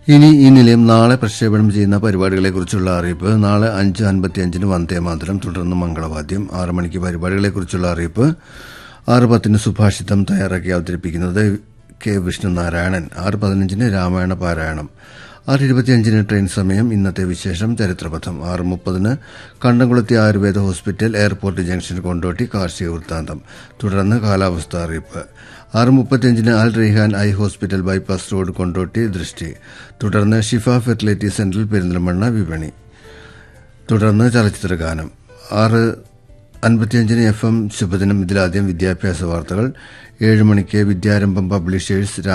ഇനി ഈ നിലയം നാളെ പ്രക്ഷേപണം ചെയ്യുന്ന പരിപാടികളെക്കുറിച്ചുള്ള അറിയിപ്പ് നാളെ അഞ്ച് അൻപത്തിയഞ്ചിന് വന്ദേമാതരം തുടർന്ന് മംഗളവാദ്യം ആറ് മണിക്ക് പരിപാടികളെക്കുറിച്ചുള്ള അറിയിപ്പ് ആറ് പത്തിന് സുഭാഷിതം തയ്യാറാക്കി അവതരിപ്പിക്കുന്നത് കെ വിഷ്ണുനാരായണൻ ആറ് പതിനഞ്ചിന് രാമായണ പാരായണം ആറ് ഇരുപത്തിയഞ്ചിന് ട്രെയിൻ സമയം ഇന്നത്തെ വിശേഷം ചരിത്രപഥം ആറ് മുപ്പതിന് കണ്ടംകുളത്തി Ayurveda hospital airport junction Kondotty കാർഷിക വൃത്താന്തം തുടർന്ന് കാലാവസ്ഥ അറിയിപ്പ് ആറ് മുപ്പത്തിയഞ്ചിന് Al Raihan eye hospital bypass road Kondotty ദൃഷ്ടി തുടർന്ന് ഷിഫ ഫെർട്ടിലിറ്റി സെന്ററിൽ പെരിന്തൽമണ്ണ വിപണി തുടർന്ന് ചലച്ചിത്ര ഗാനം ആറ് അൻപത്തിയഞ്ചിന് എഫ് എം ശുഭദിനം ഇതിലാദ്യം വിദ്യാഭ്യാസ വാർത്തകൾ ഏഴ് മണിക്ക് വിദ്യാരംഭം പബ്ലിഷേഴ്സ്